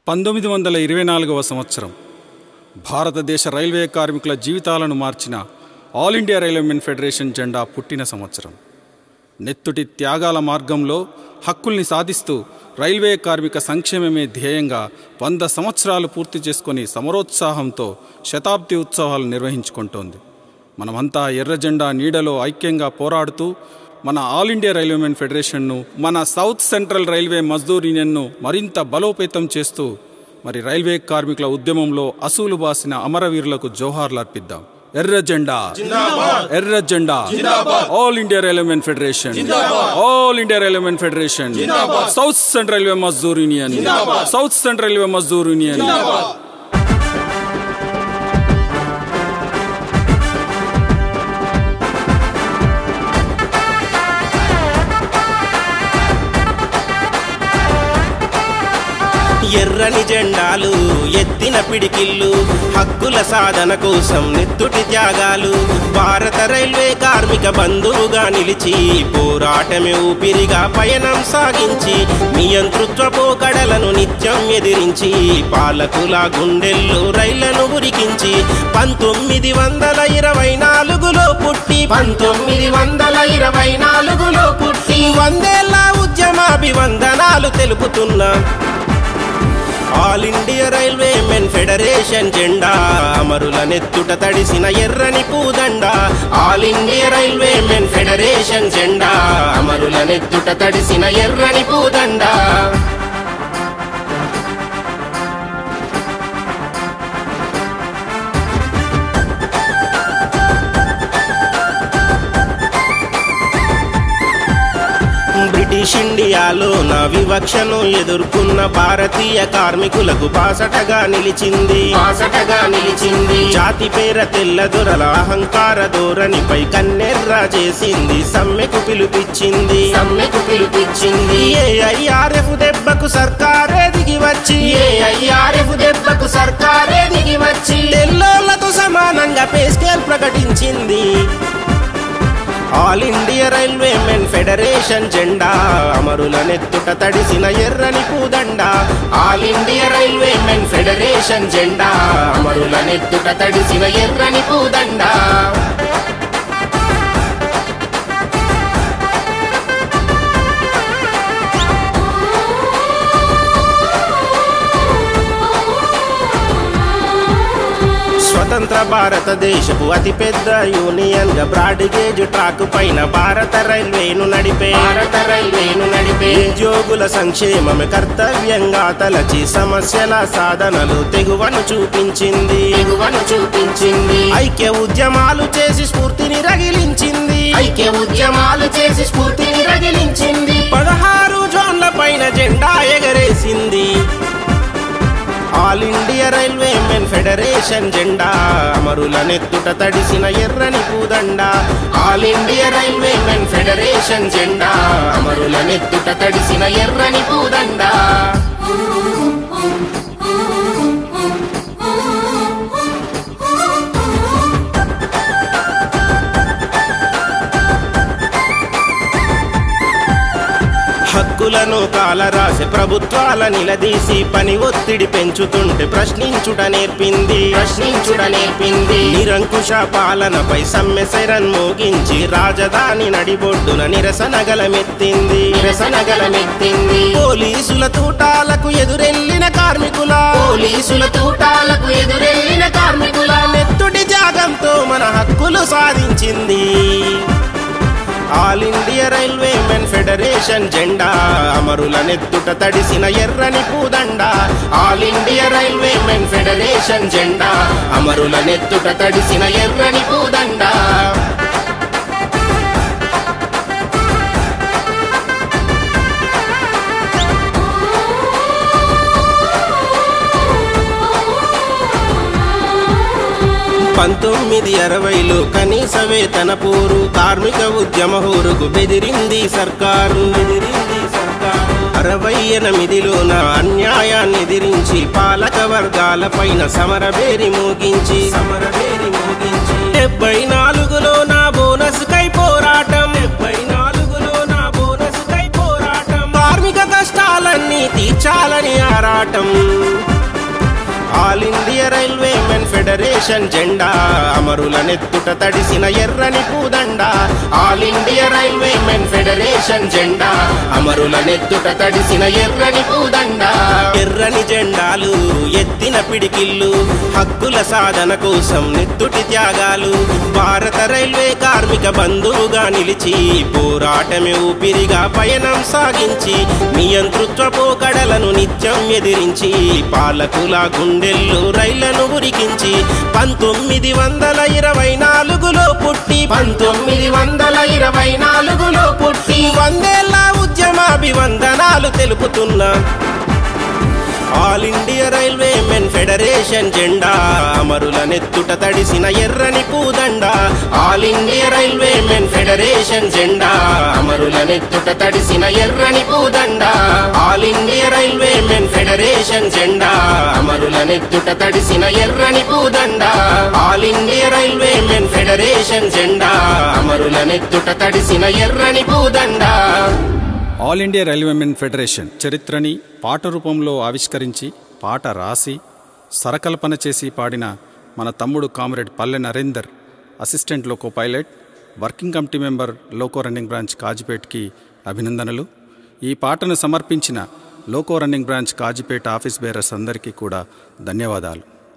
పంతొమ్మిది వందల ఇరవై నాలుగవ సంవత్సరం భారతదేశ రైల్వే కార్మికుల జీవితాలను మార్చిన ఆల్ ఇండియా రైల్వేమెన్ ఫెడరేషన్ జెండా పుట్టిన సంవత్సరం నెత్తుటి త్యాగాల మార్గంలో హక్కుల్ని సాధిస్తూ రైల్వే కార్మిక సంక్షేమమే ధ్యేయంగా వంద సంవత్సరాలు పూర్తి చేసుకొని సమరోత్సాహంతో శతాబ్ది ఉత్సవాలు నిర్వహించుకుంటోంది మనమంతా ఎర్ర జెండా నీడలో ఐక్యంగా పోరాడుతూ మన ఆల్ ఇండియా రైల్వేమెన్ ఫెడరేషన్ను మన సౌత్ సెంట్రల్ రైల్వే మజ్దూర్ యూనియన్ను మరింత బలోపేతం చేస్తూ మరి రైల్వే కార్మికుల ఉద్యమంలో అసూలు బాసిన అమరవీరులకు జోహార్లు అర్పిద్దాం ఎర్ర జెండా ఎర్ర జెండా All India Railwaymen Federation All India Railwaymen Federation South Central Railway Mazdoor Union South Central Railway Mazdoor Union ఎర్రని జెండాలు ఎత్తిన పిడికిళ్ళు హక్కుల సాధన కోసం నెత్తుటి త్యాగాలు భారత రైల్వే కార్మిక బంధువుగా నిలిచి పోరాటమే ఊపిరిగా పయనం సాగించి నియంతృత్వ పోకడలను నిత్యం ఎదిరించి పాలకుల గుండెల్లో రైళ్లను ఉరికించి పంతొమ్మిది వందల ఇరవై నాలుగులో పుట్టి పంతొమ్మిది వందల ఇరవై నాలుగులో పుట్టి వందేళ్ల ఉద్యమాభివందనాలు తెలుపుతున్నా All India railway men Federation జెండా అమరుల నెత్తుట తడిసిన ఎర్రని పూదండ All India railway men Federation జెండా అమరుల నెత్తుట తడిసిన ఎర్రని పూదండ బ్రిటిష్ ఇండియాలో నా వివక్షను ఎదుర్కొన్న భారతీయ కార్మికులకు బాసటగా నిలిచింది బాసటగా నిలిచింది జాతి పేర తెల్ల దొరల అహంకార ధోరణిపై కన్నెర్ర చేసింది సమ్మెకు పిలుపిచ్చింది సమ్మెకు పిలుపిచ్చింది ఏఐఆర్ఎఫ్ దెబ్బకు సర్కారే దిగి వచ్చి ఏఐఆర్ఎఫ్ దెబ్బకు సర్కారే దిగి వచ్చి తెల్లోళ్లతో సమానంగా పే స్కేల్ ప్రకటించింది All India railway men Federation జెండా అమరుల నెత్తుట తడిసిన ఎర్రని పూదండ All India railway men Federation జెండా అమరుల నెత్తుట తడిసిన ఎర్రని పూదండ స్వతంత్ర భారతదేశపు అతిపెద్ద యూనియన్ గా బ్రాడ్ గేజ్ ట్రాక్ పైన భారత రైల్వేను నడిపే భారత రైల్వేను నడిపే ఉద్యోగుల సంక్షేమమే కర్తవ్యంగా తలచి సమస్యల సాధనలు తెగువను చూపించింది తెగువను చూపించింది ఐక్య ఉద్యమాలు చేసి స్ఫూర్తిని రగిలించింది ఐక్య ఉద్యమాలు చేసి స్ఫూర్తిని రగిలించింది పదహారు జోన్ల పైన జెండా ఎగరేసింది All India railway men Federation జెండా అమరుల నెత్తుట తడిసిన ఎర్రని పూదండ All India railway men Federation జెండా అమరుల నెత్తుట తడిసిన ఎర్రని పూదండ హక్కులను కాలరాసి ప్రభుత్వాల నిలదీసి పని ఒత్తిడి పెంచుతుంటే ప్రశ్నించుట నేర్పింది ప్రశ్నించుట నేర్పింది నిరంకుశ పాలనపై సమ్మె శరణ్ మోగించి రాజధాని నడిబొడ్డున నిరసన గలమెత్తింది నిరసన గలమెత్తింది పోలీసుల తూటాలకు ఎదురెళ్లిన కార్మికుల పోలీసుల తూటాలకు ఎదురెళ్లిన కార్మికుల నెత్తుడి త్యాగంతో మన హక్కులు సాధించింది All India railway men Federation జెండా అమరుల నెత్తుట తడిసిన ఎర్రని పూదండ All India railway men Federation జెండా అమరుల నెత్తుట తడిసిన ఎర్రని పూదండ పంతొమ్మిది అరవైలో కనీస వేతన పోరు కార్మిక ఉద్యమ హోరుకు బెదిరింది సర్కారు బెదిరింది సర్కారు అరవై ఎనిమిదిలోన అన్యాయాన్ని ఎదిరించి పాలక వర్గాల పైన సమరబేరి మోగించి సమరబేరి మోగించి డెబ్బై నాలుగులో నా బోనస్ కై పోరాటం డెబ్బై నాలుగులో నా బోనస్ కై పోరాటం కార్మిక కష్టాలన్నీ తీర్చ పెంచాలని ఆరాటం All India railway men Federation జెండా అమరుల నెత్తుట తడిసిన ఎర్రని పూదండ All India railway men Federation జెండా అమరుల నెత్తుట తడిసిన ఎర్రని పూదండ ఎర్రని జెండాలు ఎత్తిన పిడికిళ్ళు హక్కుల సాధన కోసం నెత్తుటి త్యాగాలు భారత రైల్వే కార్మిక బంధువుగా నిలిచి పోరాటమే ఊపిరిగా పయనం సాగించి నియంతృత్వ పోకడలను నిత్యం ఎదిరించి పాలకుల గుండెల్లో రైళ్లను ఉరికించి పంతొమ్మిది వందల ఇరవై నాలుగులో పుట్టి పంతొమ్మిది వందల ఇరవై నాలుగులో పుట్టి వందేళ్ల ఉద్యమాభివందనాలు తెలుపుతున్నా All India railway men Federation జెండా అమరుల నెత్తుట తడిసిన ఎర్రని పూదండ All India railway men Federation జెండా అమరుల నెత్తుట తడిసిన ఎర్రని పూదండ All India railway men Federation జెండా అమరుల నెత్తుట తడిసిన ఎర్రని పూదండ All India railway men Federation జెండా అమరుల నెత్తుట తడిసిన ఎర్రని పూదండ All India railway men Federation చరిత్రని పాట రూపంలో ఆవిష్కరించి పాట రాసి సరకల్పన చేసి పాడిన మన తమ్ముడు comrade Palle Narender assistant loco pilot working committee member loco running branch కాజిపేట్కి అభినందనలు ఈ పాటను సమర్పించిన loco running branch Kazipet office bearers అందరికీ కూడా ధన్యవాదాలు